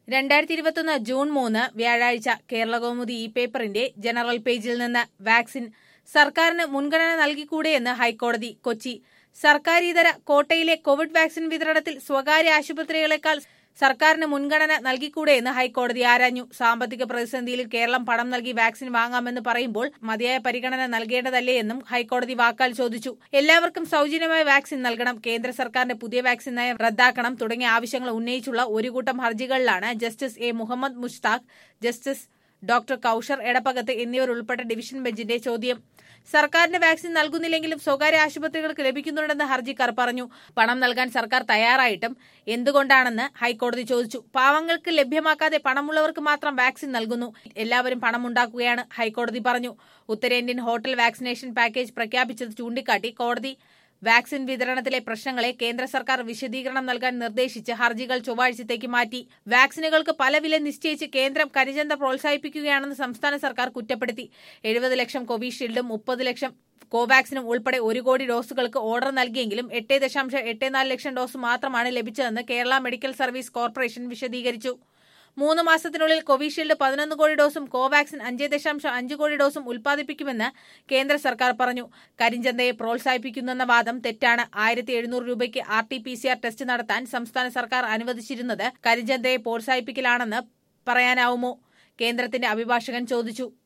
രണ്ടായിരത്തി ഇരുപത്തൊന്ന് ജൂൺ മൂന്ന് വ്യാഴാഴ്ച കേരളകൗമുദി ഈ പേപ്പറിന്റെ ജനറൽ പേജിൽ നിന്ന് വാക്സിൻ സർക്കാരിന് മുൻഗണന നൽകിക്കൂടെയെന്ന് ഹൈക്കോടതി കൊച്ചി സർക്കാരിതര കോട്ടയിലെ കോവിഡ് വാക്സിൻ വിതരണത്തിൽ സ്വകാര്യ ആശുപത്രികളെക്കാൾ സർക്കാരിന് മുൻഗണന നൽകിക്കൂടെയെന്ന് ഹൈക്കോടതി ആരാഞ്ഞു സാമ്പത്തിക പ്രതിസന്ധിയിൽ കേരളം പണം നൽകി വാക്സിൻ വാങ്ങാമെന്ന് പറയുമ്പോൾ മതിയായ പരിഗണന നൽകേണ്ടതല്ലേ എന്നും ഹൈക്കോടതി വാക്കാൽ ചോദിച്ചു എല്ലാവർക്കും സൌജന്യമായ വാക്സിൻ നൽകണം കേന്ദ്ര സർക്കാരിന്റെ പുതിയ വാക്സിൻ നയം റദ്ദാക്കണം തുടങ്ങിയ ആവശ്യങ്ങൾ ഉന്നയിച്ചുള്ള ഒരു കൂട്ടം ഹർജികളിലാണ് justice A Muhammad Mushtaq justice doctor Kauser Edappagath എന്നിവർ ഉൾപ്പെട്ട ഡിവിഷൻ ബെഞ്ചിന്റെ ചോദ്യം സർക്കാരിന്റെ വാക്സിൻ നൽകുന്നില്ലെങ്കിലും സ്വകാര്യ ആശുപത്രികൾക്ക് ലഭിക്കുന്നുണ്ടെന്ന് ഹർജിക്കാർ പറഞ്ഞു പണം നൽകാൻ സർക്കാർ തയ്യാറായിട്ടും എന്തുകൊണ്ടാണെന്ന് ഹൈക്കോടതി ചോദിച്ചു പാവങ്ങൾക്ക് ലഭ്യമാക്കാതെ പണമുള്ളവർക്ക് മാത്രം വാക്സിൻ നൽകുന്നു എല്ലാവരും പണമുണ്ടാക്കുകയാണ് ഹൈക്കോടതി പറഞ്ഞു ഉത്തരേന്ത്യൻ ഹോട്ടൽ വാക്സിനേഷൻ പാക്കേജ് പ്രഖ്യാപിച്ചത് ചൂണ്ടിക്കാട്ടി കോടതി വാക്സിൻ വിതരണത്തിലെ പ്രശ്നങ്ങളെ കേന്ദ്ര സർക്കാർ വിശദീകരണം നൽകാൻ നിർദ്ദേശിച്ച് ഹർജികൾ ചൊവ്വാഴ്ചത്തേക്ക് മാറ്റി വാക്സിനുകൾക്ക് പല വില നിശ്ചയിച്ച് കേന്ദ്രം കരിചന്ത പ്രോത്സാഹിപ്പിക്കുകയാണെന്ന് സംസ്ഥാന സർക്കാർ കുറ്റപ്പെടുത്തി എഴുപത് ലക്ഷം കോവിഷീൽഡും മുപ്പത് ലക്ഷം കോവാക്സിനും ഉൾപ്പെടെ ഒരു കോടി ഡോസുകൾക്ക് ഓർഡർ നൽകിയെങ്കിലും എട്ട് ദശാംശം എട്ട് നാല് ലക്ഷം ഡോസ് മാത്രമാണ് ലഭിച്ചതെന്ന് കേരള മെഡിക്കൽ സർവീസ് കോർപ്പറേഷൻ വിശദീകരിച്ചു മൂന്ന് മാസത്തിനുള്ളിൽ കോവിഷീൽഡ് പതിനൊന്ന് കോടി ഡോസും കോവാക്സിൻ അഞ്ച് ദശാംശം അഞ്ച് കോടി ഡോസും ഉൽപ്പാദിപ്പിക്കുമെന്ന് കേന്ദ്ര സർക്കാർ പറഞ്ഞു കരിഞ്ചന്തയെ പ്രോത്സാഹിപ്പിക്കുന്നെന്ന വാദം തെറ്റാണ് ആയിരത്തി എഴുന്നൂറ് രൂപയ്ക്ക് R T P C R test നടത്താൻ സംസ്ഥാന സർക്കാർ അനുവദിച്ചിരുന്നത് കരിഞ്ചന്തയെ പ്രോത്സാഹിപ്പിക്കലാണെന്ന് പറയാനാവുമോ കേന്ദ്രത്തിന്റെ അഭിഭാഷകൻ ചോദിച്ചു